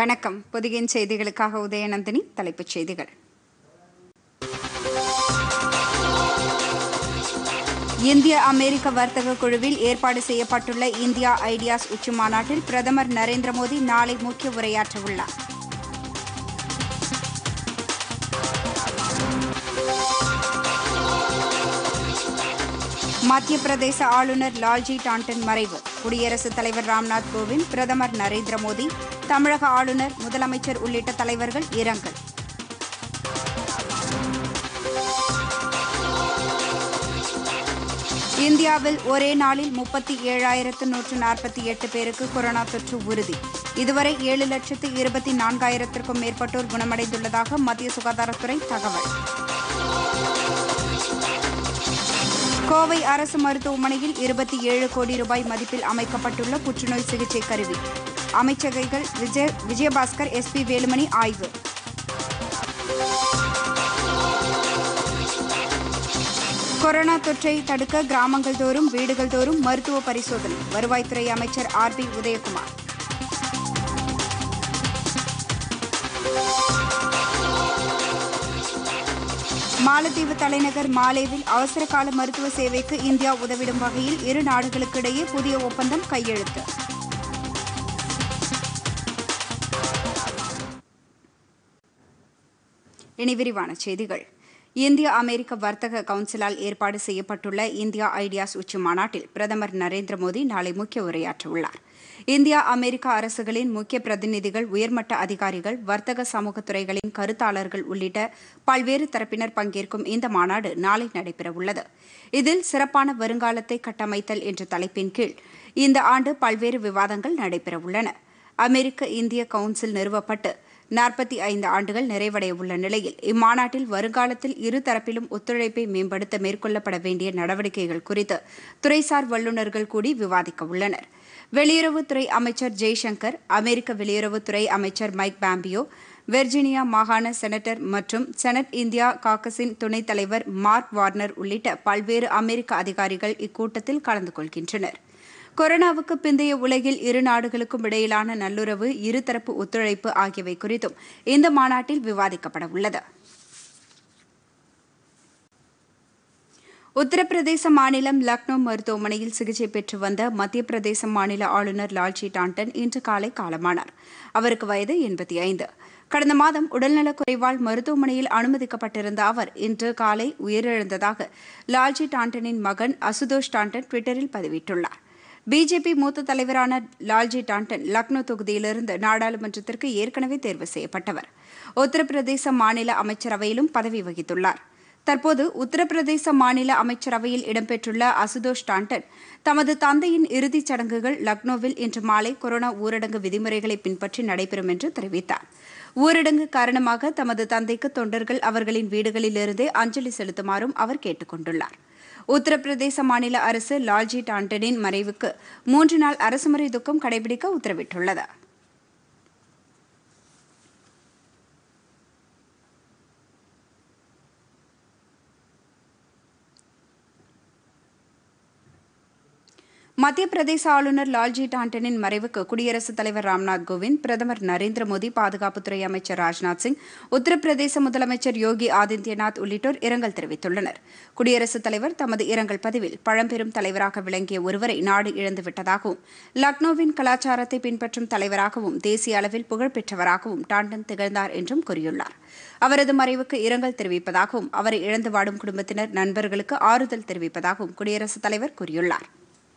வணக்கம் பொதிகையின் செய்திகளுக்காக உதயநந்தினி தலைப்புச் செய்திகள் இந்திய அமெரிக்க வர்த்தக குழுவில் ஏற்பாடு செய்யப்பட்டுள்ள இந்தியா ஐடியாஸ் உச்சி மாநாட்டில் பிரதமர் நரேந்திர மோடி நாளை முக்கிய உரையாற்றவுள்ளார் மத்திய பிரதேச ஆளுநர் லால்ஜி டாண்டன் மறைவு குடியரசுத் தலைவர் ராம்நாத் கோவிந்த் பிரதமர் நரேந்திர மோடி தமிழக ஆளுநர் முதலமைச்சர் உள்ளிட்ட தலைவர்கள் இரங்கல் இந்தியாவில் ஒரே நாளில் முப்பத்தி ஏழாயிரத்து நூற்று நாற்பத்தி எட்டு பேருக்கு கொரோனா தொற்று உறுதி இதுவரை ஏழு லட்சத்து இருபத்தி நான்காயிரத்திற்கும் மேற்பட்டோர் குணமடைந்துள்ளதாக மத்திய சுகாதாரத்துறை தகவல் கோவை அரசு மருத்துவமனையில் இருபத்தி ஏழு கோடி ரூபாய் மதிப்பில் அமைக்கப்பட்டுள்ள புற்றுநோய் சிகிச்சை கருவி அமைச்சகைகள் விஜய விஜயபாஸ்கர் எஸ்பி வேலுமணி ஆய்வு கொரோனா தொற்றை தடுக்க கிராமங்கள் தோறும் வீடுகள் தோறும் மருத்துவ பரிசோதனை வருவாய்த்துறை அமைச்சர் ஆர் பி உதயகுமார் மாலத்தீவு தலைநகர் மாலேவில் அவசர கால மருத்துவ சேவைக்கு இந்தியா உதவிடும் வகையில் இரு நாடுகளுக்கிடையே புதிய ஒப்பந்தம் கையெழுத்து இனி விரிவான செய்திகள் இந்திய அமெரிக்க வர்த்தக கவுன்சிலால் ஏற்பாடு செய்யப்பட்டுள்ள இந்தியா ஐடியாஸ் உச்சி மாநாட்டில் பிரதமர் நரேந்திர மோடி நாளை முக்கிய உரையாற்றவுள்ளார் இந்தியா அமெரிக்க அரசுகளின் முக்கிய பிரதிநிதிகள் உயர்மட்ட அதிகாரிகள் வர்த்தக சமூக துறைகளின் கருத்தாளர்கள் உள்ளிட்ட பல்வேறு தரப்பினர் பங்கேற்கும் இந்த மாநாடு நாளை நடைபெறவுள்ளது இதில் சிறப்பான வருங்காலத்தை கட்டமைத்தல் என்ற தலைப்பின் கீழ் இந்த ஆண்டு பல்வேறு விவாதங்கள் நடைபெறவுள்ளன அமெரிக்க இந்திய கவுன்சில் நிறுவப்பட்டு நாற்பத்தி ஐந்து ஆண்டுகள் நிறைவடைய உள்ள நிலையில் இம்மாநாட்டில் வருங்காலத்தில் இரு தரப்பிலும் ஒத்துழைப்பை மேம்படுத்த மேற்கொள்ளப்பட வேண்டிய நடவடிக்கைகள் குறித்து துறைசார் வல்லுநர்கள் கூடி விவாதிக்க உள்ளனர் வெளியுறவுத்துறை அமைச்சர் ஜெய்சங்கர் அமெரிக்க வெளியுறவுத்துறை அமைச்சர் மைக் பாம்பியோ வெர்ஜீனியா மாகாண செனட்டர் மற்றும் செனட் இந்தியா காக்கஸின் துணைத் தலைவர் மார்க் வார்னர் உள்ளிட்ட பல்வேறு அமெரிக்க அதிகாரிகள் இக்கூட்டத்தில் கலந்து கொள்கின்றனர் கொரோனாவுக்கு பிந்தைய உலகில் இரு நாடுகளுக்கும் இடையிலான நல்லுறவு இருதரப்பு ஒத்துழைப்பு ஆகியவை குறித்தும் இந்த மாநாட்டில் விவாதிக்கப்பட உள்ளது உத்தரப்பிரதேச மாநிலம் லக்னோ மருத்துவமனையில் சிகிச்சை பெற்று வந்த மத்திய பிரதேச மாநில ஆளுநர் லால்ஜி டாண்டன் இன்று காலை காலமானார் அவருக்கு வயது எண்பத்தி ஐந்து கடந்த மாதம் உடல்நலக் குறைவால் மருத்துவமனையில் அனுமதிக்கப்பட்டிருந்த அவர் இன்று காலை உயிரிழந்ததாக லால்ஜி டாண்டனின் மகன் அசுதோஷ் டாண்டன் டுவிட்டரில் பதிவிட்டுள்ளார் பிஜேபி மூத்த தலைவரான லால்ஜி டாண்டன் லக்னோ தொகுதியிலிருந்து நாடாளுமன்றத்திற்கு ஏற்கனவே தேர்வு செய்யப்பட்டவர் உத்தரப்பிரதேச மாநில அமைச்சரவையிலும் பதவி வகித்துள்ளார் தற்போது உத்தரப்பிரதேச மாநில அமைச்சரவையில் இடம்பெற்றுள்ள அசுதோஷ் டாண்டன் தமது தந்தையின் இறுதிச் சடங்குகள் லக்னோவில் இன்று மாலை கொரோனா ஊரடங்கு விதிமுறைகளை பின்பற்றி நடைபெறும் என்று தெரிவித்தார் ஊரடங்கு காரணமாக தமது தந்தைக்கு தொண்டர்கள் அவர்களின் வீடுகளிலிருந்தே அஞ்சலி செலுத்துமாறும் அவர் கேட்டுக் கொண்டுள்ளார் உத்தரப்பிரதேச மாநில அரசு லால்ஜி டாண்டனின் மறைவுக்கு மூன்று நாள் அரசுமுறை துக்கம் கடைபிடிக்க உத்தரவிட்டுள்ளது மத்திய பிரதேச ஆளுநர் லால்ஜி டாண்டனின் மறைவுக்கு குடியரசுத் தலைவர் ராம்நாத் கோவிந்த் பிரதமர் நரேந்திர மோடி பாதுகாப்புத்துறை அமைச்சர் ராஜ்நாத் சிங் உத்தரப்பிரதேச முதலமைச்சர் யோகி ஆதித்யநாத் உள்ளிட்டோர் இரங்கல் தெரிவித்துள்ளனர் குடியரசுத் தலைவர் தமது இரங்கல் பதிவில் பழம்பெரும் தலைவராக விளங்கிய ஒருவரை நாடு இழந்துவிட்டதாகவும் லக்னோவின் கலாச்சாரத்தை பின்பற்றும் தலைவராகவும் தேசிய அளவில் புகழ்பெற்றவராகவும் டாண்டன் திகழ்ந்தார் என்றும் கூறியுள்ளார் அவரது மறைவுக்கு இரங்கல் தெரிவிப்பதாகவும் அவரை இழந்து வாடும் குடும்பத்தினர் நண்பர்களுக்கு ஆறுதல் தெரிவிப்பதாகவும் குடியரசுத் தலைவர் கூறியுள்ளார்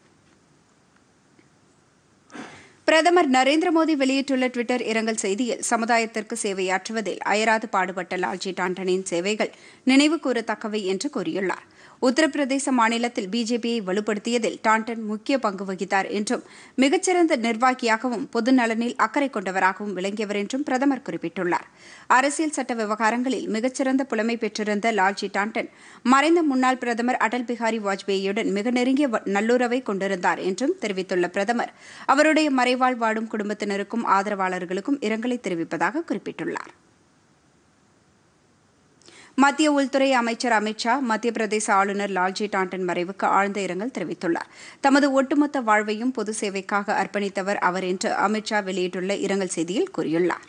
பிரதமர் நரேந்திர மோடி வெளியிட்டுள்ள டுவிட்டர் இரங்கல் செய்தியில் சமுதாயத்திற்கு சேவையாற்றுவதில் அயராது பாடுபட்ட லால்ஜி டாண்டனின் சேவைகள் நினைவு கூறத்தக்கவை என்று கூறியுள்ளார் உத்தரப்பிரதேச மாநிலத்தில் பிஜேபியை வலுப்படுத்தியதில் டாண்டன் முக்கிய பங்கு வகித்தார் என்றும் மிகச்சிறந்த நிர்வாகியாகவும் பொது நலனில் அக்கறை கொண்டவராகவும் விளங்கியவர் என்றும் பிரதமர் குறிப்பிட்டுள்ளார் அரசியல் சட்ட விவகாரங்களில் மிகச்சிறந்த புலமை பெற்றிருந்த லால்ஜி டாண்டன் மறைந்த முன்னாள் பிரதமர் அடல் பிஹாரி வாஜ்பேயியுடன் மிக நெருங்கிய நல்லுறவை கொண்டிருந்தார் என்றும் தெரிவித்துள்ள பிரதமர் அவருடைய மறைவாழ் வாடும் குடும்பத்தினருக்கும் ஆதரவாளர்களுக்கும் இரங்கலை தெரிவிப்பதாக குறிப்பிட்டுள்ளார் மத்திய உள்துறை அமைச்சர் அமித்ஷா மத்திய பிரதேச ஆளுநர் லால்ஜி டாண்டன் மறைவுக்கு ஆழ்ந்த இரங்கல் தெரிவித்துள்ளார் தமது ஒட்டுமொத்த வாழ்வையும் பொது சேவைக்காக அர்ப்பணித்தவர் அவர் என்று அமித்ஷா வெளியிட்டுள்ள இரங்கல் செய்தியில் கூறியுள்ளார்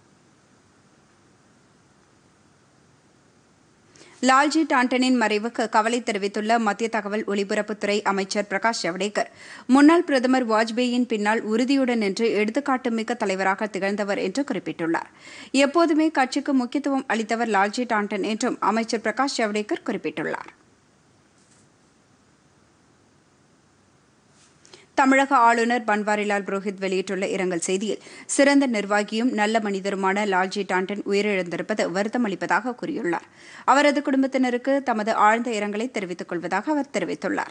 லால்ஜி டாண்டனின் மறைவுக்கு கவலை தெரிவித்துள்ள மத்திய தகவல் ஒலிபரப்புத்துறை அமைச்சர் பிரகாஷ் ஜவடேகர் முன்னாள் பிரதமர் வாஜ்பேயின் பின்னால் உறுதியுடன் நின்று எடுத்துக்காட்டுமிக்க தலைவராக திகழ்ந்தவர் என்று குறிப்பிட்டுள்ளார் எப்போதுமே கட்சிக்கு முக்கியத்துவம் அளித்தவர் லால்ஜி டாண்டன் என்றும் அமைச்சர் பிரகாஷ் ஜவடேகர் குறிப்பிட்டுள்ளார் தமிழக ஆளுநர் பன்வாரிலால் புரோஹித் வெளியிட்டுள்ள இரங்கல் செய்தியில் சிறந்த நிர்வாகியும் நல்ல மனிதருமான லால்ஜி டாண்டன் உயிரிழந்திருப்பது வருத்தம் அளிப்பதாக கூறியுள்ளார் அவரது குடும்பத்தினருக்கு தமது ஆழ்ந்த இரங்கலை தெரிவித்துக் கொள்வதாக அவர் தெரிவித்துள்ளார்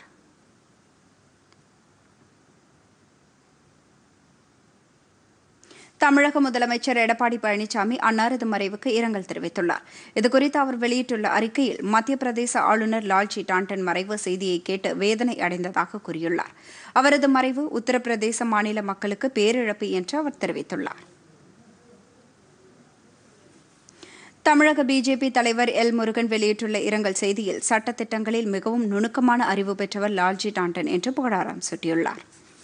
தமிழக முதலமைச்சர் எடப்பாடி பழனிசாமி அன்னாரது மறைவுக்கு இரங்கல் தெரிவித்துள்ளார் இதுகுறித்து அவர் வெளியிட்டுள்ள அறிக்கையில் மத்திய பிரதேச ஆளுநர் லால்ஜி டாண்டன் மறைவு செய்தியை கேட்டு வேதனை அடைந்ததாக கூறியுள்ளார் அவரது மறைவு உத்தரப்பிரதேச மாநில மக்களுக்கு பேரிழப்பு என்று அவர் தெரிவித்துள்ளார் தமிழக பிஜேபி தலைவர் எல் முருகன் வெளியிட்டுள்ள இரங்கல் செய்தியில் சட்டத்திட்டங்களில் மிகவும் நுணுக்கமான அறிவு பெற்றவர் லால்ஜி டாண்டன் என்று புகழாரம் சூட்டியுள்ளார்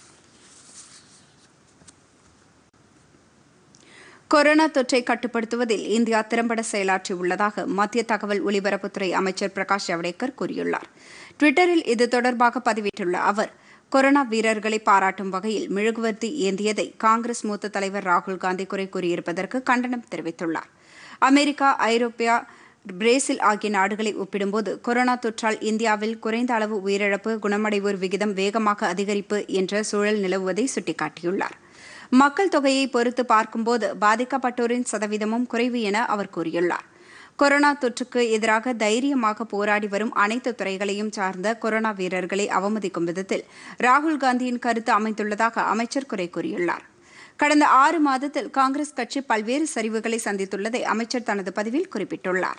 கொரோனா தொற்றை கட்டுப்படுத்துவதில் இந்தியா திறம்பட செயலாற்றியுள்ளதாக மத்திய தகவல் ஒலிபரப்புத்துறை அமைச்சர் பிரகாஷ் ஜவடேகர் கூறியுள்ளார் டுவிட்டரில் இது தொடர்பாக பதிவிட்டுள்ள அவர் கொரோனா வீரர்களை பாராட்டும் வகையில் மெழுகுவர்த்தி ஏந்தியதை காங்கிரஸ் மூத்த தலைவர் ராகுல் காந்தி குறை கூறியிருப்பதற்கு கண்டனம் தெரிவித்துள்ளார் அமெரிக்கா ஐரோப்பியா பிரேசில் ஆகிய நாடுகளை ஒப்பிடும்போது கொரோனா தொற்றால் இந்தியாவில் குறைந்த அளவு உயிரிழப்பு குணமடைவோர் விகிதம் வேகமாக அதிகரிப்பு என்ற சூழல் நிலவுவதை சுட்டிக்காட்டியுள்ளார் மக்கள் தொகையை பொறுத்து பார்க்கும்போது பாதிக்கப்பட்டோரின் சதவீதமும் குறைவு என அவர் கூறியுள்ளார் கொரோனா தொற்றுக்கு எதிராக தைரியமாக போராடி வரும் அனைத்து துறைகளையும் சார்ந்த கொரோனா வீரர்களை அவமதிக்கும் விதத்தில் ராகுல் காந்தியின் கருத்து அமைந்துள்ளதாக அமைச்சர் குறை கூறியுள்ளார் கடந்த ஆறு மாதத்தில் காங்கிரஸ் கட்சி பல்வேறு சரிவுகளை சந்தித்துள்ளதை அமைச்சர் தனது பதிவில் குறிப்பிட்டுள்ளார்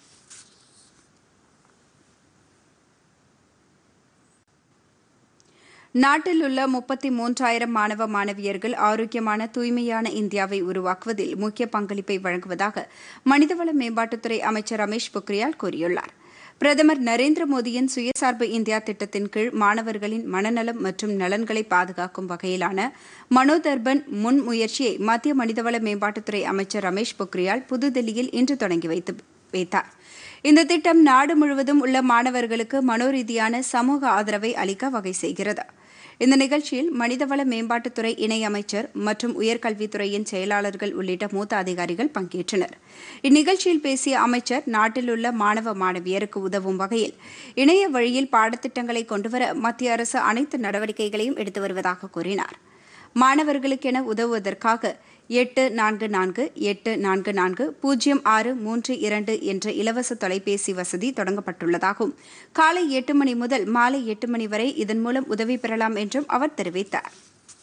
நாட்டில் உள்ள முப்பத்தி மூன்றாயிரம் மாணவ மாணவியர்கள் ஆரோக்கியமான தூய்மையான இந்தியாவை உருவாக்குவதில் முக்கிய பங்களிப்பை வழங்குவதாக மனிதவள மேம்பாட்டுத்துறை அமைச்சர் ரமேஷ் பொக்ரியால் கூறியுள்ளார் பிரதமர் நரேந்திர மோடியின் சுயசார்பு இந்தியா திட்டத்தின் கீழ் மாணவர்களின் மனநலம் மற்றும் நலன்களை பாதுகாக்கும் வகையிலான மனோதர்பன் முன்முயற்சியை மத்திய மனிதவள மேம்பாட்டுத்துறை அமைச்சர் ரமேஷ் பொக்ரியால் புதுதில்லியில் இன்று தொடங்கி வைத்து வைத்தார் இந்த திட்டம் நாடு முழுவதும் உள்ள மாணவர்களுக்கு மனோரீதியான சமூக ஆதரவை அளிக்க வகை செய்கிறது இந்த நிகழ்ச்சியில் மனிதவள மேம்பாட்டுத்துறை இணையமைச்சர் மற்றும் உயர்கல்வித்துறையின் செயலாளர்கள் உள்ளிட்ட மூத்த அதிகாரிகள் பங்கேற்றனர் இந்நிகழ்ச்சியில் பேசிய அமைச்சர் நாட்டில் உள்ள மாணவ மாணவியருக்கு உதவும் வகையில் இணைய வழியில் பாடத்திட்டங்களை கொண்டுவர மத்திய அரசு அனைத்து நடவடிக்கைகளையும் எடுத்து வருவதாக கூறினார் மாணவர்களுக்கென உதவுவதற்காக எட்டு நான்கு நான்கு எட்டு நான்கு நான்கு பூஜ்ஜியம் ஆறு மூன்று இரண்டு என்ற இலவச தொலைபேசி வசதி தொடங்கப்பட்டுள்ளதாகவும் காலை எட்டு மணி முதல் மாலை எட்டு மணி வரை இதன் மூலம் உதவி பெறலாம் என்றும் அவர் தெரிவித்தார்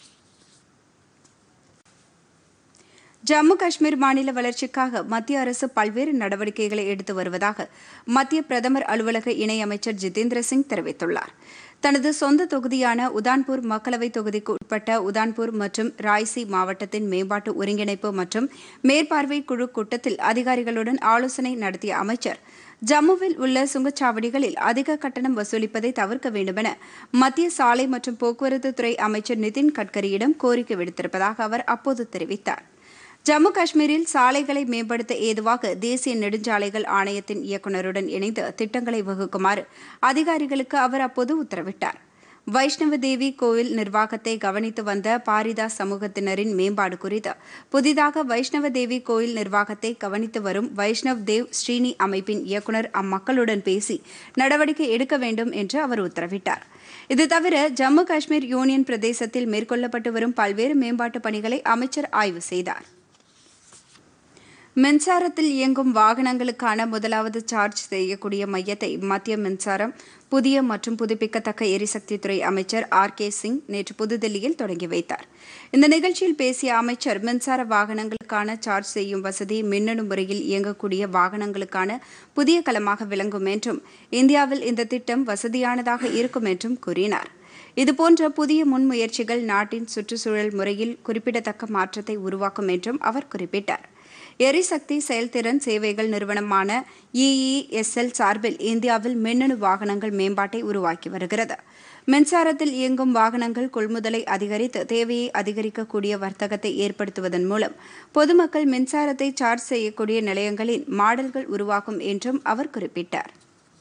ஜம்மு காஷ்மீர் மாநில வளர்ச்சிக்காக மத்திய அரசு பல்வேறு நடவடிக்கைகளை எடுத்து வருவதாக மத்திய பிரதமர் அலுவலக இணையமைச்சர் ஜிதேந்திர சிங் தெரிவித்துள்ளார் தனது சொந்த தொகுதியான உதான்பூர் மக்களவைத் தொகுதிக்கு உட்பட்ட உதான்பூர் மற்றும் ராய்சி மாவட்டத்தின் மேம்பாட்டு ஒருங்கிணைப்பு மற்றும் மேற்பார்வை குழு கூட்டத்தில் அதிகாரிகளுடன் ஆலோசனை நடத்திய அமைச்சர் ஜம்முவில் உள்ள சுங்கச்சாவடிகளில் அதிக கட்டணம் வசூலிப்பதை தவிர்க்க வேண்டுமென மத்திய சாலை மற்றும் போக்குவரத்து துறை அமைச்சர் நிதின் கட்கரியிடம் கோரிக்கை விடுத்திருப்பதாக அவர் அப்போது தெரிவித்தார் ஜம்மு காஷ்மீரில் சாலைகளை மேம்படுத்த ஏதுவாக தேசிய நெடுஞ்சாலைகள் ஆணையத்தின் இயக்குநருடன் இணைந்து திட்டங்களை வகுக்குமாறு அதிகாரிகளுக்கு அவர் அப்போது உத்தரவிட்டார் வைஷ்ணவ தேவி கோவில் நிர்வாகத்தை கவனித்து வந்த பாரிதாஸ் சமூகத்தினரின் மேம்பாடு குறித்து புதிதாக வைஷ்ணவ தேவி கோயில் நிர்வாகத்தை கவனித்து வரும் வைஷ்ணவ் தேவ் ஸ்ரீனி அமைப்பின் இயக்குநர் அம்மக்களுடன் பேசி நடவடிக்கை எடுக்க வேண்டும் என்று அவர் உத்தரவிட்டார் இது தவிர ஜம்மு காஷ்மீர் யூனியன் பிரதேசத்தில் மேற்கொள்ளப்பட்டு வரும் பல்வேறு மேம்பாட்டு பணிகளை அமைச்சர் ஆய்வு செய்தார் மின்சாரத்தில் இயங்கும் வாகனங்களுக்கான முதலாவது சார்ஜ் செய்யக்கூடிய மையத்தை மத்திய மின்சாரம் புதிய மற்றும் புதுப்பிக்கத்தக்க எரிசக்தித்துறை அமைச்சர் ஆர் கே சிங் நேற்று புதுதில்லியில் தொடங்கி வைத்தார் இந்த நிகழ்ச்சியில் பேசிய அமைச்சர் மின்சார வாகனங்களுக்கான சார்ஜ் செய்யும் வசதி மின்னணு முறையில் இயங்கக்கூடிய வாகனங்களுக்கான புதிய களமாக விளங்கும் என்றும் இந்தியாவில் இந்த திட்டம் வசதியானதாக இருக்கும் என்றும் கூறினார் இதுபோன்ற புதிய முன்முயற்சிகள் நாட்டின் சுற்றுச்சூழல் முறையில் குறிப்பிடத்தக்க மாற்றத்தை உருவாக்கும் என்றும் அவர் குறிப்பிட்டார் எரிசக்தி செயல்திறன் சேவைகள் நிறுவனமான இஇஎஸ்எல் சார்பில் இந்தியாவில் மின்னணு வாகனங்கள் மேம்பாட்டை உருவாக்கி வருகிறது மின்சாரத்தில் இயங்கும் வாகனங்கள் கொள்முதலை அதிகரித்து தேவையை அதிகரிக்கக்கூடிய வர்த்தகத்தை ஏற்படுத்துவதன் மூலம் பொதுமக்கள் மின்சாரத்தை சார்ஜ் செய்யக்கூடிய நிலையங்களின் மாடல்கள் உருவாகும் என்றும் அவர் குறிப்பிட்டார்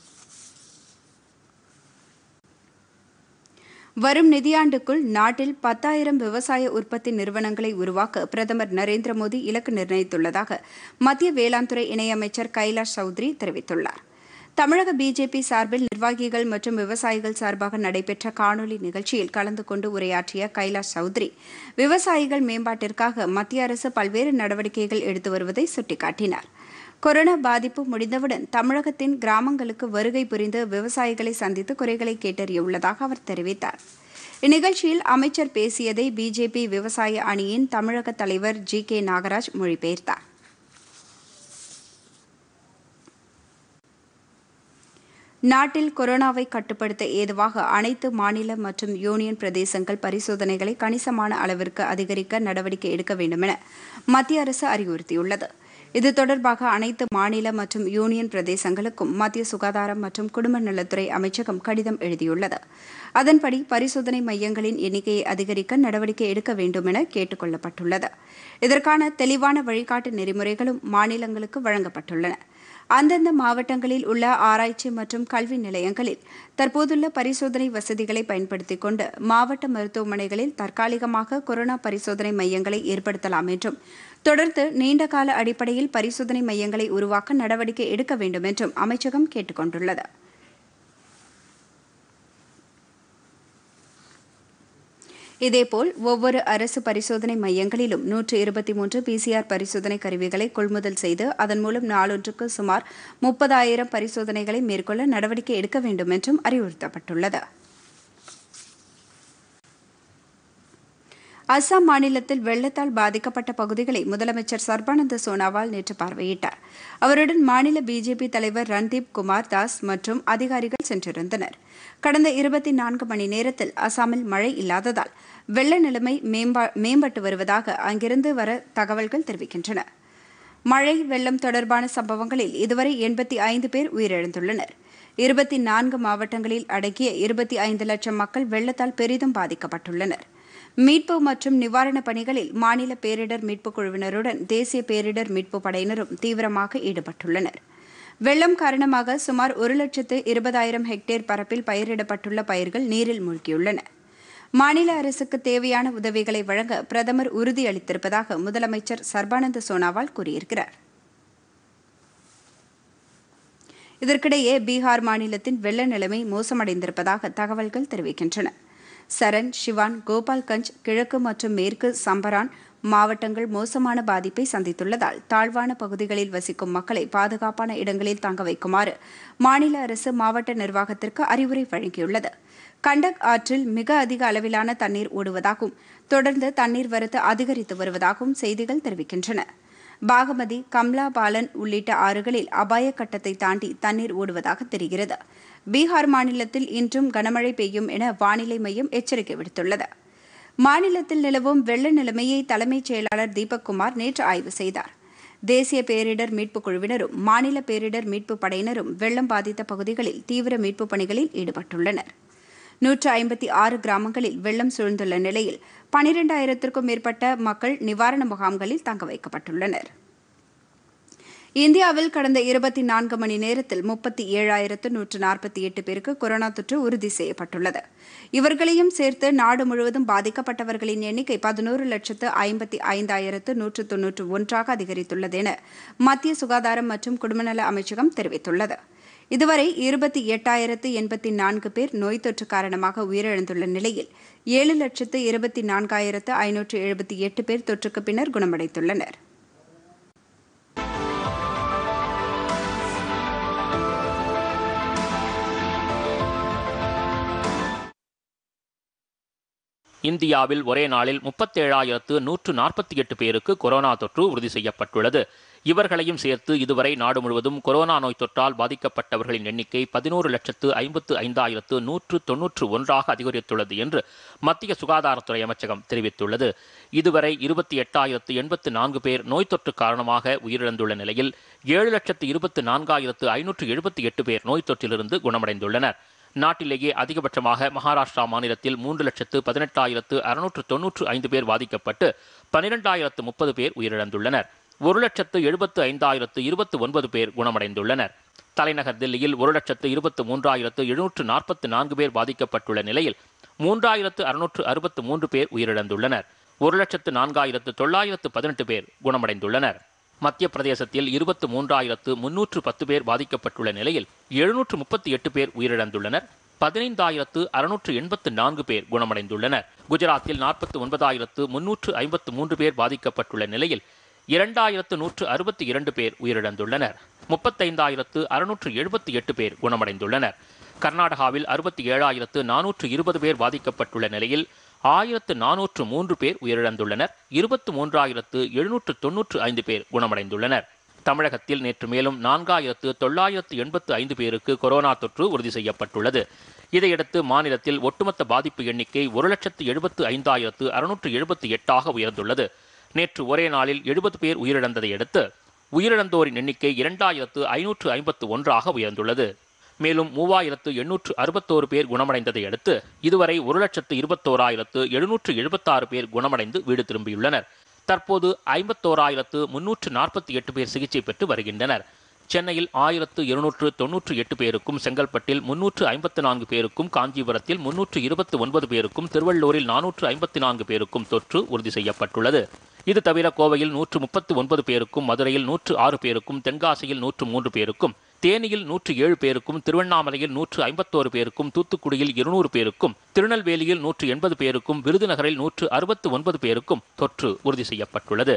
வரும் நிதியாண்டுக்குள் நாட்டில் பத்தாயிரம் விவசாய உற்பத்தி நிறுவனங்களை உருவாக்க பிரதமர் நரேந்திர மோடி இலக்கு நிர்ணயித்துள்ளதாக மத்திய வேளாண் துறை இணையமைச்சர் கைலாஷ் சௌத்ரி தெரிவித்துள்ளார் தமிழக பிஜேபி சார்பில் நிர்வாகிகள் மற்றும் விவசாயிகள் சார்பாக நடைபெற்ற காணொலி நிகழ்ச்சியில் கலந்து கொண்டு உரையாற்றிய கைலாஷ் சௌத்ரி விவசாயிகள் மேம்பாட்டிற்காக மத்திய அரசு பல்வேறு நடவடிக்கைகள் எடுத்து வருவதை சுட்டிக்காட்டினார் கொரோனா பாதிப்பு முடிந்தவுடன் தமிழகத்தின் கிராமங்களுக்கு வருகை புரிந்து விவசாயிகளை சந்தித்து குறைகளை கேட்டறியவுள்ளதாக அவர் தெரிவித்தார் இந்நிகழ்ச்சியில் அமைச்சர் பேசியதை பிஜேபி விவசாய அணியின் தமிழக தலைவர் ஜி கே நாகராஜ் மொழிபெயர்த்தார் நாட்டில் கொரோனாவை கட்டுப்படுத்த ஏதுவாக அனைத்து மாநில மற்றும் யூனியன் பிரதேசங்கள் பரிசோதனைகளை கணிசமான அளவிற்கு அதிகரிக்க நடவடிக்கை எடுக்க வேண்டும் என மத்திய அரசு அறிவுறுத்தியுள்ளது இது தொடர்பாக அனைத்து மாநில மற்றும் யூனியன் பிரதேசங்களுக்கும் மத்திய சுகாதாரம் மற்றும் குடும்ப நலத்துறை அமைச்சகம் கடிதம் எழுதியுள்ளது அதன்படி பரிசோதனை மையங்களின் எண்ணிக்கையை அதிகரிக்க நடவடிக்கை எடுக்க வேண்டும் என கேட்டுக் கொள்ளப்பட்டுள்ளது இதற்கான தெளிவான வழிகாட்டு நெறிமுறைகளும் மாநிலங்களுக்கு வழங்கப்பட்டுள்ளன அந்தந்த மாவட்டங்களில் உள்ள ஆராய்ச்சி மற்றும் கல்வி நிலையங்களில் தற்போதுள்ள பரிசோதனை வசதிகளை பயன்படுத்திக் கொண்டு மாவட்ட மருத்துவமனைகளில் தற்காலிகமாக கொரோனா பரிசோதனை மையங்களை ஏற்படுத்தலாம் என்றும் தொடர்ந்து நீண்டகால அடிப்படையில் பரிசோதனை மையங்களை உருவாக்க நடவடிக்கை எடுக்க வேண்டும் என்றும் அமைச்சகம் கேட்டுக் கொண்டுள்ளது இதேபோல் ஒவ்வொரு அரசு பரிசோதனை மையங்களிலும் நூற்று இருபத்தி மூன்று பிசிஆர் பரிசோதனை கருவிகளை கொள்முதல் செய்து அதன் மூலம் நாளொன்றுக்கு சுமார் முப்பதாயிரம் பரிசோதனைகளை மேற்கொள்ள நடவடிக்கை எடுக்க வேண்டும் என்றும் அறிவுறுத்தப்பட்டுள்ளது அஸ்ஸாம் மாநிலத்தில் வெள்ளத்தால் பாதிக்கப்பட்ட பகுதிகளை முதலமைச்சர் சர்பானந்த சோனாவால் நேற்று பார்வையிட்டார் அவருடன் மாநில பிஜேபி தலைவர் ரன்தீப் குமார் தாஸ் மற்றும் அதிகாரிகள் சென்றிருந்தனர் கடந்த இருபத்தி நான்கு மணி நேரத்தில் அசாமில் மழை இல்லாததால் வெள்ள நிலைமை மேம்பட்டு வருவதாக அங்கிருந்து வர தகவல்கள் தெரிவிக்கின்றன மழை வெள்ளம் தொடர்பான சம்பவங்களில் இதுவரை எண்பத்தி ஐந்து பேர் உயிரிழந்துள்ளனர் இருபத்தி நான்கு மாவட்டங்களில் அடங்கிய இருபத்தி ஐந்து லட்சம் மக்கள் வெள்ளத்தால் பெரிதும் பாதிக்கப்பட்டுள்ளனர் மீட்பு மற்றும் நிவாரணப் பணிகளில் மாநில பேரிடர் மீட்புக் குழுவினருடன் தேசிய பேரிடர் மீட்புப் படையினரும் தீவிரமாக ஈடுபட்டுள்ளனர் வெள்ளம் காரணமாக சுமார் ஒரு லட்சத்து இருபதாயிரம் ஹெக்டேர் பரப்பில் பயிரிடப்பட்டுள்ள பயிர்கள் நீரில் மூழ்கியுள்ளன மாநில அரசுக்கு தேவையான உதவிகளை வழங்க பிரதமர் உறுதியளித்திருப்பதாக முதலமைச்சர் சர்பானந்த சோனாவால் கூறியிருக்கிறார் இதற்கிடையே பீகார் மாநிலத்தின் வெள்ள நிலைமை மோசமடைந்திருப்பதாக தகவல்கள் தெரிவிக்கின்றன சரண் சிவான் கோபால்கஞ்ச் கிழக்கு மற்றும் மேற்கு சம்பரான் மாவட்டங்கள் மோசமான பாதிப்பை சந்தித்துள்ளதால் தாழ்வான பகுதிகளில் வசிக்கும் மக்களை பாதுகாப்பான இடங்களில் தங்க வைக்குமாறு மாநில அரசு மாவட்ட நிர்வாகத்திற்கு அறிவுரை வழங்கியுள்ளது கண்டக் ஆற்றில் மிக அதிக அளவிலான தண்ணீர் ஓடுவதாகவும் தொடர்ந்து தண்ணீர் வரத்து அதிகரித்து வருவதாகவும் செய்திகள் தெரிவிக்கின்றன பாகமதி கம்லா பாலன் உள்ளிட்ட ஆறுகளில் அபாய கட்டத்தை தாண்டி தண்ணீர் ஓடுவதாக தெரிகிறது பீகார் மாநிலத்தில் இன்றும் கனமழை பெய்யும் என வானிலை மையம் எச்சரிக்கை விடுத்துள்ளது மாநிலத்தில் நிலவும் வெள்ள நிலைமையை தலைமைச் செயலாளர் தீபக் குமார் நேற்று ஆய்வு செய்தார் தேசிய பேரிடர் மீட்புக் குழுவினரும் மாநில பேரிடர் மீட்புப் படையினரும் வெள்ளம் பாதித்த பகுதிகளில் தீவிர மீட்புப் பணிகளில் ஈடுபட்டுள்ளனர் நூற்று ஐம்பத்தி ஆறு கிராமங்களில் வெள்ளம் சூழ்ந்துள்ள நிலையில் பனிரெண்டாயிரத்திற்கும் மேற்பட்ட மக்கள் நிவாரண முகாம்களில் தங்க வைக்கப்பட்டுள்ளனர் இந்தியாவில் கடந்த இருபத்தி நான்கு மணி நேரத்தில் முப்பத்தி ஏழாயிரத்து நூற்று நாற்பத்தி எட்டு பேருக்கு கொரோனா தொற்று உறுதி செய்யப்பட்டுள்ளது இவர்களையும் சேர்த்து நாடு முழுவதும் பாதிக்கப்பட்டவர்களின் எண்ணிக்கை பதினோரு லட்சத்து ஐம்பத்தி ஐந்தாயிரத்து நூற்று தொன்னூற்று ஒன்றாக அதிகரித்துள்ளது என மத்திய சுகாதாரம் மற்றும் குடும்பநல அமைச்சகம் தெரிவித்துள்ளது இதுவரை இருபத்தி எட்டாயிரத்து எண்பத்தி நான்கு பேர் நோய் தொற்று காரணமாக உயிரிழந்துள்ள நிலையில் ஏழு லட்சத்து இருபத்தி நான்காயிரத்து ஐநூற்று எழுபத்தி எட்டு பேர் தொற்றுக்கு பின்னர் குணமடைந்துள்ளனர் இந்தியாவில் ஒரே நாளில் முப்பத்தேழாயிரத்து நூற்று நாற்பத்தி எட்டு பேருக்கு கொரோனா தொற்று உறுதி செய்யப்பட்டுள்ளது இவர்களையும் சேர்த்து இதுவரை நாடு முழுவதும் கொரோனா நோய் தொற்றால் பாதிக்கப்பட்டவர்களின் எண்ணிக்கை பதினோரு லட்சத்து ஐம்பத்து ஐந்தாயிரத்து நூற்று தொன்னூற்று ஒன்றாக அதிகரித்துள்ளது என்று மத்திய சுகாதாரத்துறை அமைச்சகம் தெரிவித்துள்ளது இதுவரை இருபத்தி எட்டாயிரத்து எண்பத்து நான்கு பேர் நோய் தொற்று காரணமாக உயிரிழந்துள்ள நிலையில் ஏழு லட்சத்து இருபத்து நான்காயிரத்து ஐநூற்று எழுபத்தி எட்டு பேர் நோய் தொற்றிலிருந்து குணமடைந்துள்ளனர் நாட்டிலேயே அதிகபட்சமாக மகாராஷ்டிரா மாநிலத்தில் மூன்று லட்சத்து பதினெட்டாயிரத்து அறுநூற்று தொன்னூற்று ஐந்து பேர் பாதிக்கப்பட்டு பனிரெண்டாயிரத்து முப்பது பேர் உயிரிழந்துள்ளனர் ஒரு லட்சத்து எழுபத்து ஐந்தாயிரத்து இருபத்து ஒன்பது பேர் குணமடைந்துள்ளனர் தலைநகர் தில்லியில் ஒரு லட்சத்து இருபத்து மூன்றாயிரத்து எழுநூற்று நாற்பத்து நான்கு பேர் பாதிக்கப்பட்டுள்ள நிலையில் மூன்றாயிரத்து அறுநூற்று அறுபத்து மூன்று பேர் உயிரிழந்துள்ளனர் ஒரு லட்சத்து நான்காயிரத்து தொள்ளாயிரத்து பதினெட்டு பேர் குணமடைந்துள்ளனர் மத்திய பிரதேசத்தில் இருபத்து மூன்றாயிரத்து முன்னூற்று பத்து பேர் பாதிக்கப்பட்டுள்ள நிலையில் எழுநூற்று முப்பத்தி எட்டு பேர் உயிரிழந்துள்ளனர் பதினைந்தாயிரத்து அறுநூற்று எண்பத்து நான்கு பேர் குணமடைந்துள்ளனர் குஜராத்தில் நாற்பத்து ஒன்பதாயிரத்து முன்னூற்று ஐம்பத்து மூன்று பேர் பாதிக்கப்பட்டுள்ள நிலையில் இரண்டாயிரத்து நூற்று அறுபத்தி இரண்டு பேர் உயிரிழந்துள்ளனர் முப்பத்தைந்தாயிரத்து அறுநூற்று எழுபத்தி எட்டு பேர் குணமடைந்துள்ளனர் கர்நாடகாவில் அறுபத்தி ஏழாயிரத்து நானூற்று இருபது பேர் பாதிக்கப்பட்டுள்ள நிலையில் ஆயிரத்து நானூற்று மூன்று பேர் உயிரிழந்துள்ளனர் இருபத்து மூன்றாயிரத்து எழுநூற்று தொன்னூற்று ஐந்து பேர் குணமடைந்துள்ளனர் தமிழகத்தில் நேற்று மேலும் நான்காயிரத்து தொள்ளாயிரத்து எண்பத்து ஐந்து பேருக்கு கொரோனா தொற்று உறுதி செய்யப்பட்டுள்ளது இதையடுத்து மாநிலத்தில் ஒட்டுமொத்த பாதிப்பு எண்ணிக்கை ஒரு லட்சத்து எழுபத்து ஐந்தாயிரத்து அறுநூற்று எழுபத்தி எட்டாக உயர்ந்துள்ளது நேற்று ஒரே நாளில் எழுபது பேர் உயிரிழந்ததை அடுத்து உயிரிழந்தோரின் எண்ணிக்கை இரண்டாயிரத்து ஐநூற்று ஐம்பத்து ஒன்றாக உயர்ந்துள்ளது மேலும் மூவாயிரத்து எண்ணூற்று அறுபத்தோரு பேர் குணமடைந்ததை அடுத்து இதுவரை ஒரு லட்சத்து இருபத்தோராயிரத்து எழுநூற்று எழுபத்தாறு பேர் குணமடைந்து வீடு திரும்பியுள்ளனர் தற்போது ஐம்பத்தோராயிரத்து முன்னூற்று நாற்பத்தி எட்டு பேர் சிகிச்சை பெற்று வருகின்றனர் சென்னையில் ஆயிரத்து இருநூற்று தொன்னூற்று எட்டு பேருக்கும் செங்கல்பட்டில் முன்னூற்று ஐம்பத்து நான்கு பேருக்கும் காஞ்சிபுரத்தில் முன்னூற்று இருபத்து ஒன்பது பேருக்கும் திருவள்ளூரில் நானூற்று ஐம்பத்தி நான்கு பேருக்கும் தொற்று உறுதி செய்யப்பட்டுள்ளது இது தவிர கோவையில் நூற்று முப்பத்து ஒன்பது பேருக்கும் மதுரையில் நூற்று ஆறு பேருக்கும் தென்காசியில் நூற்று மூன்று பேருக்கும் தேனியில் நூற்று ஏழு பேருக்கும் திருவண்ணாமலையில் நூற்று ஐம்பத்தோரு பேருக்கும் தூத்துக்குடியில் இருநூறு பேருக்கும் திருநெல்வேலியில் நூற்று எண்பது பேருக்கும் விருதுநகரில் நூற்று அறுபத்து ஒன்பது பேருக்கும் தொற்று உறுதி செய்யப்பட்டுள்ளது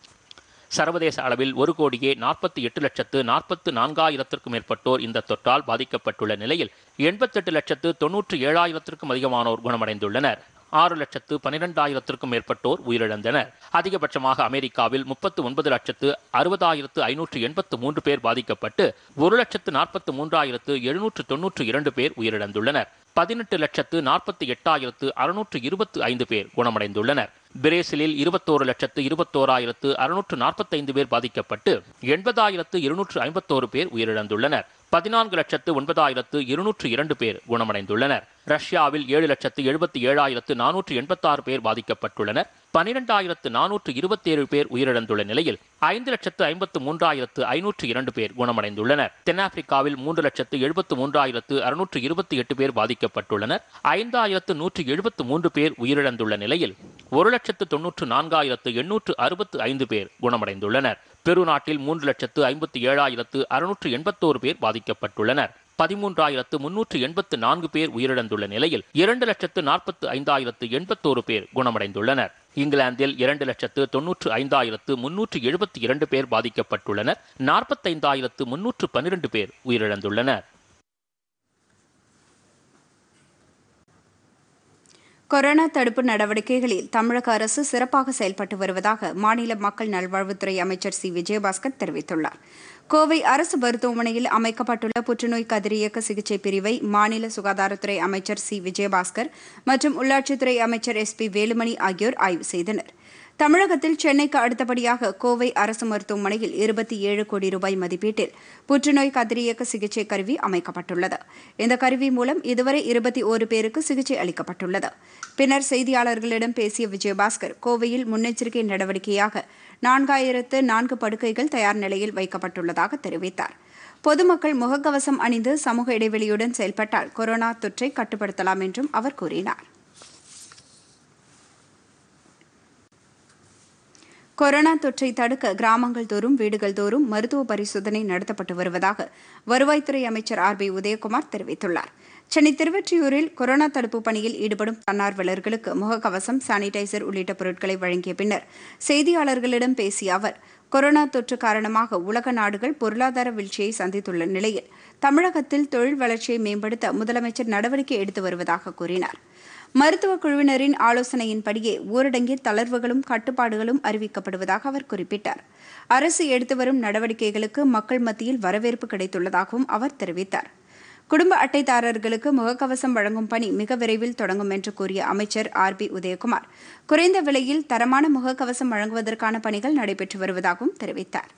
சர்வதேச அளவில் ஒரு கோடியே நாற்பத்தி எட்டு லட்சத்து நாற்பத்து நான்காயிரத்திற்கும் மேற்பட்டோர் இந்த தொற்றால் பாதிக்கப்பட்டுள்ள நிலையில் எண்பத்தெட்டு லட்சத்து தொன்னூற்று ஏழாயிரத்திற்கும் அதிகமானோர் குணமடைந்துள்ளனர் ஆறு லட்சத்து பனிரெண்டாயிரத்திற்கும் மேற்பட்டோர் உயிரிழந்தனர் அதிகபட்சமாக அமெரிக்காவில் முப்பத்து ஒன்பது லட்சத்து அறுபதாயிரத்து ஐநூற்று எண்பத்து மூன்று பேர் பாதிக்கப்பட்டு ஒரு லட்சத்து நாற்பத்து மூன்றாயிரத்து எழுநூற்று தொன்னூற்று இரண்டு பேர் உயிரிழந்துள்ளனர் பதினெட்டு லட்சத்து நாற்பத்தி எட்டாயிரத்து அறுநூற்று இருபத்து ஐந்து பேர் குணமடைந்துள்ளனர் பிரேசிலில் இருபத்தோரு லட்சத்து இருபத்தோராயிரத்து அறுநூற்று நாற்பத்தைந்து பேர் பாதிக்கப்பட்டு எண்பதாயிரத்து இருநூற்று ஐம்பத்தோரு பேர் உயிரிழந்துள்ளனர் பதினான்கு லட்சத்து ஒன்பதாயிரத்து இருநூற்று இரண்டு பேர் குணமடைந்துள்ளனர் ரஷ்யாவில் ஏழு லட்சத்து எழுபத்தி ஏழாயிரத்து நானூற்று எண்பத்தாறு பேர் பாதிக்கப்பட்டுள்ளனர் பனிரெண்டாயிரத்து நானூற்று இருபத்தேழு பேர் உயிரிழந்துள்ள நிலையில் ஐந்து லட்சத்து ஐம்பத்து மூன்றாயிரத்து ஐநூற்று இரண்டு பேர் குணமடைந்துள்ளனர் தென்னாப்பிரிக்காவில் மூன்று லட்சத்து எழுபத்து மூன்றாயிரத்து அறுநூற்று இருபத்தி எட்டு பேர் பாதிக்கப்பட்டுள்ளனர் ஐந்தாயிரத்து நூற்று எழுபத்து மூன்று பேர் உயிரிழந்துள்ள நிலையில் ஒரு லட்சத்து தொன்னூற்று நான்காயிரத்து எண்ணூற்று அறுபத்து ஐந்து பேர் குணமடைந்துள்ளனர் பெரு நாட்டில் மூன்று லட்சத்து ஐம்பத்தி ஏழாயிரத்து அறுநூற்று எண்பத்தோரு பேர் பாதிக்கப்பட்டுள்ளனர் பதிமூன்றாயிரத்து முன்னூற்று எண்பத்து நான்கு பேர் உயிரிழந்துள்ள நிலையில் இரண்டு லட்சத்து நாற்பத்து ஐந்தாயிரத்து எண்பத்தோரு பேர் குணமடைந்துள்ளனர் இங்கிலாந்தில் இரண்டு லட்சத்து தொன்னூற்று ஐந்தாயிரத்து முன்னூற்று எழுபத்தி இரண்டு பேர் பாதிக்கப்பட்டுள்ளனர் நாற்பத்தைந்தாயிரத்து முன்னூற்று பன்னிரண்டு பேர் உயிரிழந்துள்ளனர் கொரோனா தடுப்பு நடவடிக்கைகளில் தமிழக அரசு சிறப்பாக செயல்பட்டு வருவதாக மாநில மக்கள் நல்வாழ்வுத்துறை அமைச்சர் சி விஜயபாஸ்கர் தெரிவித்துள்ளார் கோவை அரசு மருத்துவமனையில் அமைக்கப்பட்டுள்ள புற்றுநோய் கதிரியக்க சிகிச்சை பிரிவை மாநில சுகாதாரத்துறை அமைச்சர் சி விஜயபாஸ்கர் மற்றும் உள்ளாட்சித்துறை அமைச்சர் எஸ் பி வேலுமணி ஆகியோர் ஆய்வு செய்தனர் தமிழகத்தில் சென்னைக்கு அடுத்தபடியாக கோவை அரசு மருத்துவமனையில் இருபத்தி ஏழு கோடி ரூபாய் மதிப்பீட்டில் புற்றுநோய் கதிரியக்க சிகிச்சை கருவி அமைக்கப்பட்டுள்ளது இந்த கருவி மூலம் இதுவரை இருபத்தி ஓரு பேருக்கு சிகிச்சை அளிக்கப்பட்டுள்ளது பின்னர் செய்தியாளர்களிடம் பேசிய விஜயபாஸ்கர் கோவையில் முன்னெச்சரிக்கை நடவடிக்கையாக நான்காயிரத்து நான்கு படுக்கைகள் தயார் நிலையில் வைக்கப்பட்டுள்ளதாக தெரிவித்தார் பொதுமக்கள் முகக்கவசம் அணிந்து சமூக இடைவெளியுடன் செயல்பட்டால் கொரோனா தொற்றை கட்டுப்படுத்தலாம் என்றும் அவர் கூறினார் கொரோனா தொற்றை தடுக்க கிராமங்கள் தோறும் வீடுகள் தோறும் மருத்துவ பரிசோதனை நடத்தப்பட்டு வருவதாக வருவாய்த்துறை அமைச்சர் ஆர் பி உதயகுமார் தெரிவித்துள்ளார் சென்னை திருவொற்றியூரில் கொரோனா தடுப்பு பணியில் ஈடுபடும் தன்னார்வலர்களுக்கு முகக்கவசம் சானிடைசர் உள்ளிட்ட பொருட்களை வழங்கிய பின்னர் செய்தியாளர்களிடம் பேசிய அவர் கொரோனா தொற்று காரணமாக உலக நாடுகள் பொருளாதார வீழ்ச்சியை சந்தித்துள்ள நிலையில் தமிழகத்தில் தொழில் வளர்ச்சியை மேம்படுத்த முதலமைச்சர் நடவடிக்கை எடுத்து வருவதாக கூறினார் மருத்துவ குழுவினரின் ஆலோசனையின்படியே ஊரடங்கில் தளர்வுகளும் கட்டுப்பாடுகளும் அறிவிக்கப்படுவதாக அவர் குறிப்பிட்டார் அரசு எடுத்து வரும் நடவடிக்கைகளுக்கு மக்கள் மத்தியில் வரவேற்பு கிடைத்துள்ளதாகவும் அவர் தெரிவித்தார் குடும்ப அட்டைதாரர்களுக்கு முகக்கவசம் வழங்கும் பணி மிக விரைவில் தொடங்கும் என்று கூறிய அமைச்சர் ஆர் பி உதயகுமார் குறைந்த விலையில் தரமான முகக்கவசம் வழங்குவதற்கான பணிகள் நடைபெற்று வருவதாகவும் தெரிவித்தார்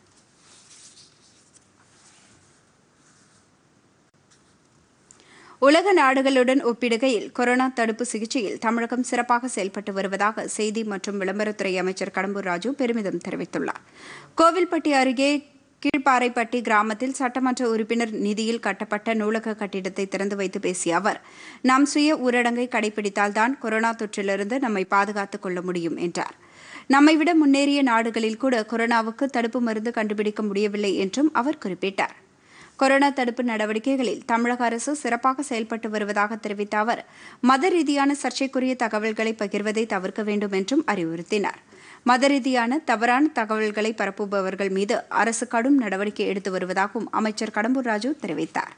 உலக நாடுகளுடன் ஒப்பிடுகையில் கொரோனா தடுப்பு சிகிச்சையில் தமிழகம் சிறப்பாக செயல்பட்டு வருவதாக செய்தி மற்றும் விளம்பரத்துறை அமைச்சர் கடம்பூர் ராஜு பெருமிதம் தெரிவித்துள்ளார் கோவில்பட்டி அருகே கீழ்ப்பாறைப்பட்டி கிராமத்தில் சட்டமன்ற உறுப்பினர் நிதியில் கட்டப்பட்ட நூலக கட்டிடத்தை திறந்து வைத்து பேசிய அவர் நாம் சுய ஊரடங்கை கடைபிடித்தால்தான் கொரோனா தொற்றிலிருந்து நம்மை பாதுகாத்துக் கொள்ள முடியும் என்றார் நம்மை விட முன்னேறிய நாடுகளில் கூட கொரோனாவுக்கு தடுப்பு மருந்து கண்டுபிடிக்க முடியவில்லை என்றும் அவர் குறிப்பிட்டார் கொரோனா தடுப்பு நடவடிக்கைகளில் தமிழக அரசு சிறப்பாக செயல்பட்டு வருவதாக தெரிவித்த அவர் மத ரீதியான சர்ச்சைக்குரிய தகவல்களை பகிர்வதை தவிர்க்க வேண்டும் என்றும் அறிவுறுத்தினார் மத ரீதியான தவறான தகவல்களை பரப்புபவர்கள் மீது அரசு கடும் நடவடிக்கை எடுத்து வருவதாகவும் அமைச்சர் கடம்பூர் ராஜு தெரிவித்தார்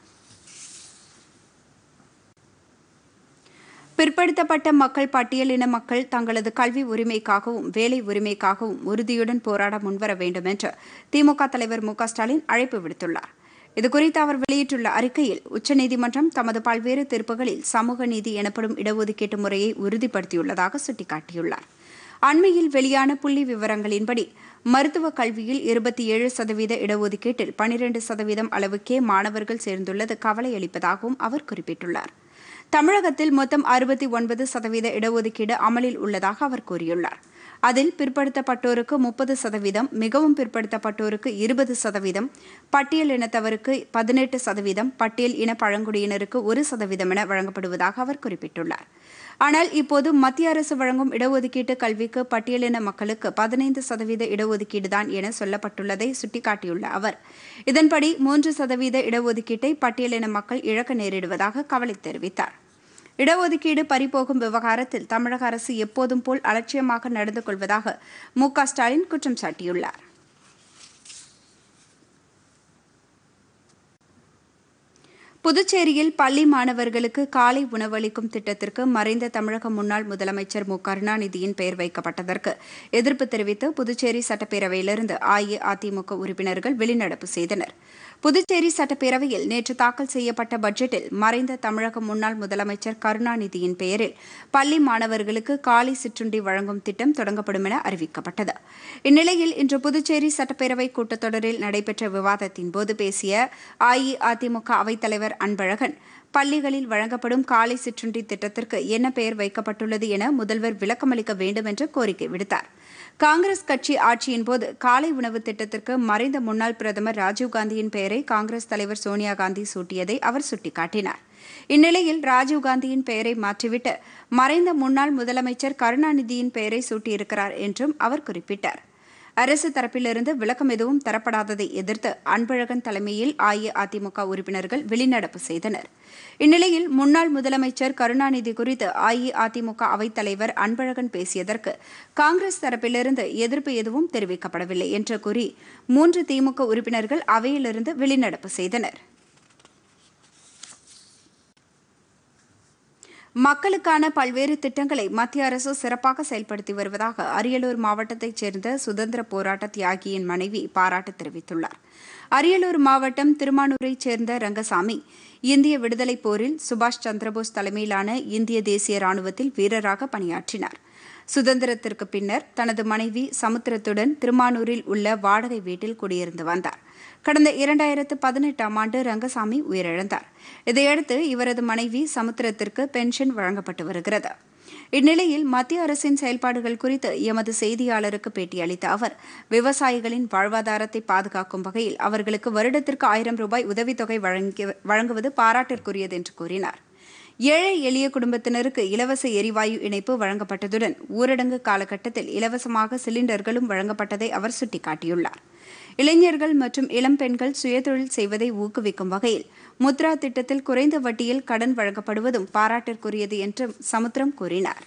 பிற்படுத்தப்பட்ட மக்கள் பட்டியலின மக்கள் தங்களது கல்வி உரிமைக்காகவும் வேலை உரிமைக்காகவும் உறுதியுடன் போராட முன்வர வேண்டும் என்று திமுக தலைவர் மு ஸ்டாலின் அழைப்பு விடுத்துள்ளார் இதுகுறித்து அவர் வெளியிட்டுள்ள அறிக்கையில் உச்சநீதிமன்றம் தமது பல்வேறு தீர்ப்புகளில் சமூக நீதி எனப்படும் இடஒதுக்கீட்டு முறையை உறுதிப்படுத்தியுள்ளதாக சுட்டிக்காட்டியுள்ளார் அண்மையில் வெளியான புள்ளி விவரங்களின்படி மருத்துவ கல்வியில் இருபத்தி ஏழு சதவீத இடஒதுக்கீட்டில் பனிரெண்டு சதவீதம் அளவுக்கே மாணவர்கள் சேர்ந்துள்ளது கவலை அளிப்பதாகவும் அவர் குறிப்பிட்டுள்ளார் தமிழகத்தில் மொத்தம் அறுபத்தி ஒன்பது சதவீத இடஒதுக்கீடு அமலில் உள்ளதாக அவர் கூறியுள்ளார் அதில் பிற்படுத்தப்பட்டோருக்கு முப்பது சதவீதம் மிகவும் பிற்படுத்தப்பட்டோருக்கு இருபது சதவீதம் பட்டியல் இனத்தவருக்கு பதினெட்டு சதவீதம் பட்டியல் இன பழங்குடியினருக்கு ஒரு சதவீதம் என வழங்கப்படுவதாக அவர் குறிப்பிட்டுள்ளார் ஆனால் இப்போது மத்திய அரசு வழங்கும் இடஒதுக்கீட்டு கல்விக்கு பட்டியலின மக்களுக்கு பதினைந்து சதவீத இடஒதுக்கீடுதான் என சொல்லப்பட்டுள்ளதை சுட்டிக்காட்டியுள்ள அவர் இதன்படி மூன்று சதவீத இடஒதுக்கீட்டை பட்டியலின மக்கள் இழக்க நேரிடுவதாக கவலை தெரிவித்தார் இடஒதுக்கீடு பறிபோகும் விவகாரத்தில் தமிழக அரசு எப்போதும் போல் அலட்சியமாக நடந்து கொள்வதாக மு ஸ்டாலின் குற்றம் சாட்டியுள்ளார் புதுச்சேரியில் பள்ளி மாணவர்களுக்கு காலை உணவளிக்கும் திட்டத்திற்கு மறைந்த தமிழக முன்னாள் முதலமைச்சர் மு கருணாநிதியின் பெயர் வைக்கப்பட்டதற்கு எதிர்ப்பு தெரிவித்து புதுச்சேரி சட்டப்பேரவையிலிருந்து அஇஅதிமுக உறுப்பினர்கள் வெளிநடப்பு செய்தனர் புதுச்சேரி சட்டப்பேரவையில் நேற்று தாக்கல் செய்யப்பட்ட பட்ஜெட்டில் மறைந்த தமிழக முன்னாள் முதலமைச்சர் கருணாநிதியின் பெயரில் பள்ளி மாணவர்களுக்கு காலை சிற்றுண்டி வழங்கும் திட்டம் தொடங்கப்படும் என அறிவிக்கப்பட்டது இந்நிலையில் இன்று புதுச்சேரி சட்டப்பேரவை கூட்டத்தொடரில் நடைபெற்ற விவாதத்தின் போது பேசிய அஇஅதிமுக அவைத்தலைவர் அன்பழகன் பள்ளிகளில் வழங்கப்படும் காலை சிற்றுண்டி திட்டத்திற்கு என்ன பெயர் வைக்கப்பட்டுள்ளது என முதல்வர் விளக்கமளிக்க வேண்டும் என்று கோரிக்கை விடுத்தார் காங்கிரஸ் கட்சி ஆட்சியின் போது காலை உணவு திட்டத்திற்கு மறைந்த முன்னாள் பிரதமர் ராஜீவ்காந்தியின் பெயரை காங்கிரஸ் தலைவர் சோனியா காந்தி சூட்டியதை அவர் சுட்டிக்காட்டினார் இந்நிலையில் ராஜீவ்காந்தியின் பெயரை மாற்றிவிட்டு மறைந்த முன்னாள் முதலமைச்சர் கருணாநிதியின் பெயரை சூட்டியிருக்கிறார் என்றும் அவர் குறிப்பிட்டார் அரசு தரப்பிலிருந்து விளக்கம் எதுவும் தரப்படாததை எதிர்த்து அன்பழகன் தலைமையில் அஇஅதிமுக உறுப்பினர்கள் வெளிநடப்பு செய்தனர் இந்நிலையில் முன்னாள் முதலமைச்சர் கருணாநிதி குறித்து அஇஅதிமுக அவைத்தலைவர் அன்பழகன் பேசியதற்கு காங்கிரஸ் தரப்பிலிருந்து எதிர்ப்பு எதுவும் தெரிவிக்கப்படவில்லை என்று கூறி மூன்று திமுக உறுப்பினர்கள் அவையிலிருந்து வெளிநடப்பு செய்தனர் மக்களுக்கான பல்வேறு திட்டங்களை மத்திய அரசு சிறப்பாக செயல்படுத்தி வருவதாக அரியலூர் மாவட்டத்தைச் சேர்ந்த சுதந்திர போராட்ட தியாகியின் மனைவி பாராட்டு தெரிவித்துள்ளார் அரியலூர் மாவட்டம் திருமானூரைச் சேர்ந்த ரங்கசாமி இந்திய விடுதலைப் போரில் சுபாஷ் சந்திரபோஸ் தலைமையிலான இந்திய தேசிய ராணுவத்தில் வீரராக பணியாற்றினார் சுதந்திரத்திற்கு பின்னர் தனது மனைவி சமுத்திரத்துடன் திருமானூரில் உள்ள வாடகை வீட்டில் குடியிருந்து வந்தார் கடந்த இரண்டாயிரத்து பதினெட்டாம் ஆண்டு ரங்கசாமி உயிரிழந்தார் இதையடுத்து இவரது மனைவி சமுத்திரத்திற்கு பென்ஷன் வழங்கப்பட்டு வருகிறது இந்நிலையில் மத்திய அரசின் செயல்பாடுகள் குறித்து எமது செய்தியாளருக்கு பேட்டியளித்த அவர் விவசாயிகளின் வாழ்வாதாரத்தை பாதுகாக்கும் வகையில் அவர்களுக்கு வருடத்திற்கு ஆயிரம் ரூபாய் உதவித்தொகை வழங்குவது பாராட்டிற்குரியது என்று கூறினார் ஏழை எளிய குடும்பத்தினருக்கு இலவச எரிவாயு இணைப்பு வழங்கப்பட்டதுடன் ஊரடங்கு காலகட்டத்தில் இலவசமாக சிலிண்டர்களும் வழங்கப்பட்டதை அவர் சுட்டிக்காட்டியுள்ளார் இளைஞர்கள் மற்றும் இளம் பெண்கள் சுயதொழில் செய்வதை ஊக்குவிக்கும் வகையில் முத்ரா திட்டத்தில் குறைந்த வட்டியில் கடன் வழங்கப்படுவதும் பாராட்டிற்குரியது என்று சமுத்திரம் கூறினார்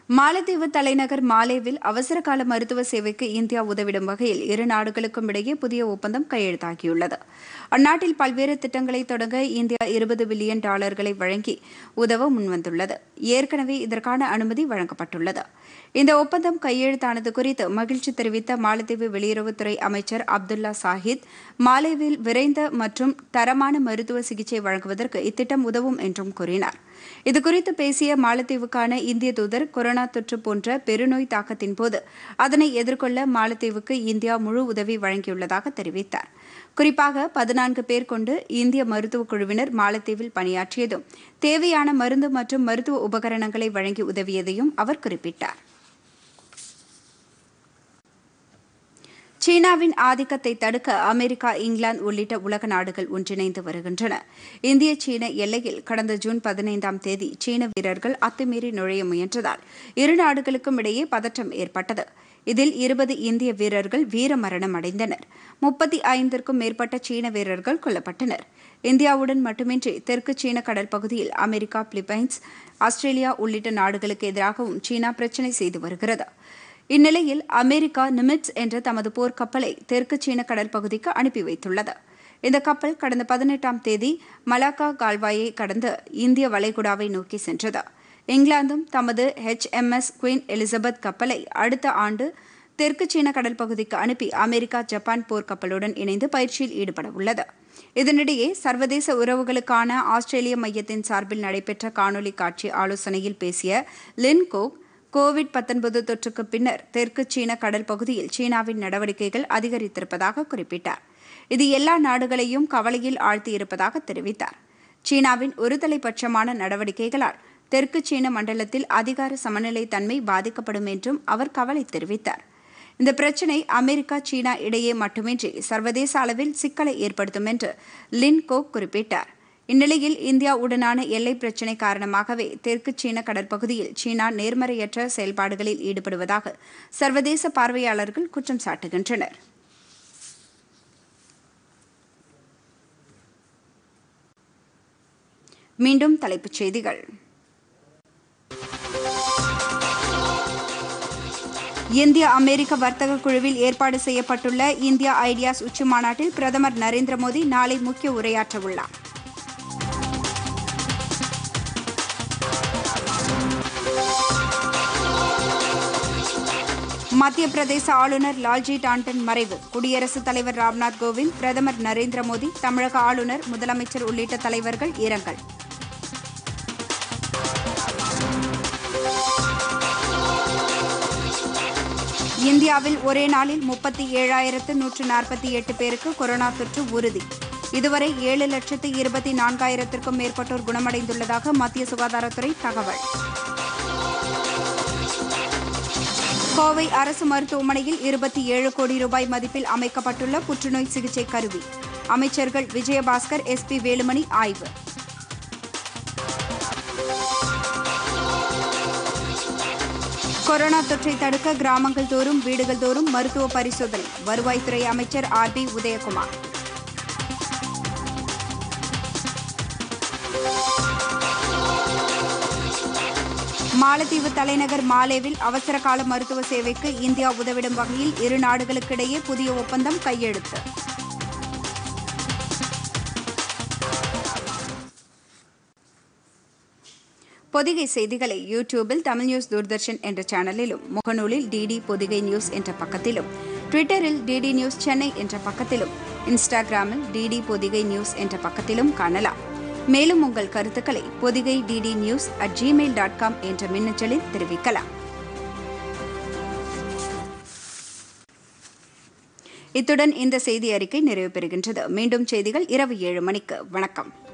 மாலத்தீவு தலைநகர் மாலேவில் அவசரகால மருத்துவ சேவைக்கு இந்தியா உதவிடும் வகையில் இரு நாடுகளுக்கும் இடையே புதிய ஒப்பந்தம் கையெழுத்தாகியுள்ளது அந்நாட்டில் பல்வேறு திட்டங்களை தொடங்க இந்தியா இருபது பில்லியன் டாலர்களை வழங்கி உதவ முன்வந்துள்ளது ஏற்கனவே இதற்கான அனுமதி வழங்கப்பட்டுள்ளது இந்த ஒப்பந்தம் கையெழுத்தானது குறித்து மகிழ்ச்சி தெரிவித்த மாலத்தீவு வெளியுறவுத்துறை அமைச்சர் அப்துல்லா சாஹித் மாலேவில் விரைந்த மற்றும் தரமான மருத்துவ சிகிச்சை வழங்குவதற்கு இத்திட்டம் உதவும் என்றும் கூறினார் இதுகுறித்து பேசிய மாலத்தீவுக்கான இந்திய தூதர் கொரோனா தொற்று போன்ற பெருநோய் தாக்கத்தின் போது அதனை எதிர்கொள்ள மாலத்தீவுக்கு இந்தியா முழு உதவி வழங்கியுள்ளதாக தெரிவித்தார் குறிப்பாக பதினான்கு பேர் கொண்டு இந்திய மருத்துவக் குழுவினர் மாலத்தீவில் பணியாற்றியதும் தேவையான மருந்து மற்றும் மருத்துவ உபகரணங்களை வழங்கி உதவியதையும் அவர் குறிப்பிட்டார் சீனாவின் ஆதிக்கத்தை தடுக்க அமெரிக்கா இங்கிலாந்து உள்ளிட்ட உலக நாடுகள் ஒன்றிணைந்து வருகின்றன இந்திய சீன எல்லையில் கடந்த ஜூன் பதினைந்தாம் தேதி சீன வீரர்கள் அத்துமீறி நுழைய முயன்றதால் இரு நாடுகளுக்கும் இடையே பதற்றம் ஏற்பட்டது இதில் இருபது இந்திய வீரர்கள் வீரமரணம் அடைந்தனர் முப்பத்தி ஐந்திற்கும் மேற்பட்ட சீன வீரர்கள் கொல்லப்பட்டனர் இந்தியாவுடன் மட்டுமின்றி தெற்கு சீன கடல் பகுதியில் அமெரிக்கா பிலிப்பைன்ஸ் ஆஸ்திரேலியா உள்ளிட்ட நாடுகளுக்கு எதிராகவும் சீனா பிரச்சினை செய்து வருகிறது இந்நிலையில் அமெரிக்கா நிமிட்ஸ் என்ற தமது போர்க்கப்பலை தெற்கு சீன கடல் பகுதிக்கு அனுப்பி வைத்துள்ளது இந்த கப்பல் கடந்த பதினெட்டாம் தேதி மலாக்கா கால்வாயை கடந்து இந்திய வளைகுடாவை நோக்கி சென்றது இங்கிலாந்தும் தமது ஹெச்எம்எஸ் குயின் எலிசபெத் கப்பலை அடுத்த ஆண்டு தெற்கு சீன கடல் பகுதிக்கு அனுப்பி அமெரிக்கா ஜப்பான் போர்க்கப்பலுடன் இணைந்து பயிற்சியில் ஈடுபட உள்ளது இதனிடையே சர்வதேச உறவுகளுக்கான ஆஸ்திரேலிய மையத்தின் சார்பில் நடைபெற்ற காணொலி காட்சி ஆலோசனையில் பேசிய லின் கோக் கோவிட் பத்தொன்பது தொற்றுக்கு பின்னர் தெற்கு சீன கடல் பகுதியில் சீனாவின் நடவடிக்கைகள் அதிகரித்திருப்பதாக குறிப்பிட்டார் இது எல்லா நாடுகளையும் கவலையில் ஆழ்த்தியிருப்பதாக தெரிவித்தார் சீனாவின் ஒருதலைபட்சமான நடவடிக்கைகளால் தெற்கு சீன மண்டலத்தில் அதிகார சமநிலை தன்மை பாதிக்கப்படும் என்றும் அவர் கவலை தெரிவித்தார் இந்த பிரச்சினை அமெரிக்கா சீனா இடையே மட்டுமின்றி சர்வதேச அளவில் சிக்கலை ஏற்படுத்தும் என்று லின் கோக் குறிப்பிட்டார் இந்நிலையில் இந்தியாவுடனான எல்லை பிரச்சினை காரணமாகவே தெற்கு சீன கடற்பகுதியில் சீனா நேர்மறையற்ற செயல்பாடுகளில் ஈடுபடுவதாக சர்வதேச பார்வையாளர்கள் குற்றம் சாட்டுகின்றனர் மீண்டும் தலைப்புச் செய்திகள் இந்திய அமெரிக்க வர்த்தக குழுவில் ஏற்பாடு செய்யப்பட்டுள்ள இந்தியா ஐடியாஸ் உச்சி மாநாட்டில் பிரதமர் நரேந்திர மோடி நாளை முக்கிய உரையாற்றவுள்ளார் மத்திய பிரதேச ஆளுநர் லால்ஜி டாண்டன் மறைவு குடியரசுத் தலைவர் ராம்நாத் கோவிந்த் பிரதமர் நரேந்திர மோடி தமிழக ஆளுநர் முதலமைச்சர் உள்ளிட்ட தலைவர்கள் இரங்கல் இந்தியாவில் ஒரே நாளில் முப்பத்தி ஏழாயிரத்து நூற்று நாற்பத்தி எட்டு பேருக்கு கொரோனா தொற்று உறுதி இதுவரை ஏழு லட்சத்து இருபத்தி நான்காயிரத்திற்கும் மேற்பட்டோர் குணமடைந்துள்ளதாக மத்திய சுகாதாரத்துறை தகவல் கோவை அரசு மருத்துவமனையில் இருபத்தி ஏழு கோடி ரூபாய் மதிப்பில் அமைக்கப்பட்டுள்ள புற்றுநோய் சிகிச்சை கருவி அமைச்சர்கள் விஜயபாஸ்கர் எஸ் பி வேலுமணி ஆய்வு கொரோனா தொற்றை தடுக்க கிராமங்கள் தோறும் வீடுகள் தோறும் மருத்துவ பரிசோதனை வருவாய்த்துறை அமைச்சர் ஆர் பி உதயகுமார் மாலத்தீவு தலைநகர் மாலேவில் அவசரகால மருத்துவ சேவைக்கு இந்தியா உதவிடும் வகையில் இரு நாடுகளுக்கிடையே புதிய ஒப்பந்தம் கையெழுத்து பொதிகை செய்திகளை யூடியூபில் தமிழ் நியூஸ் தூர்தர்ஷன் என்ற சேனலிலும் முகநூலில் டிடி பொதிகை நியூஸ் என்ற பக்கத்திலும் ட்விட்டரில் டிடி நியூஸ் சென்னை என்ற பக்கத்திலும் இன்ஸ்டாகிராமில் டிடி பொதிகை நியூஸ் என்ற பக்கத்திலும் காணலாம் மேலும் உங்கள் கருத்துக்களை Pothigai D D news at Gmail dot com என்ற மின்னஞ்சலில் தெரிவிக்கலாம் இத்துடன் இந்த செய்தி அறிக்கை நிறைவு பெறுகின்றது மீண்டும் செய்திகள் இரவு ஏழு மணிக்கு வணக்கம்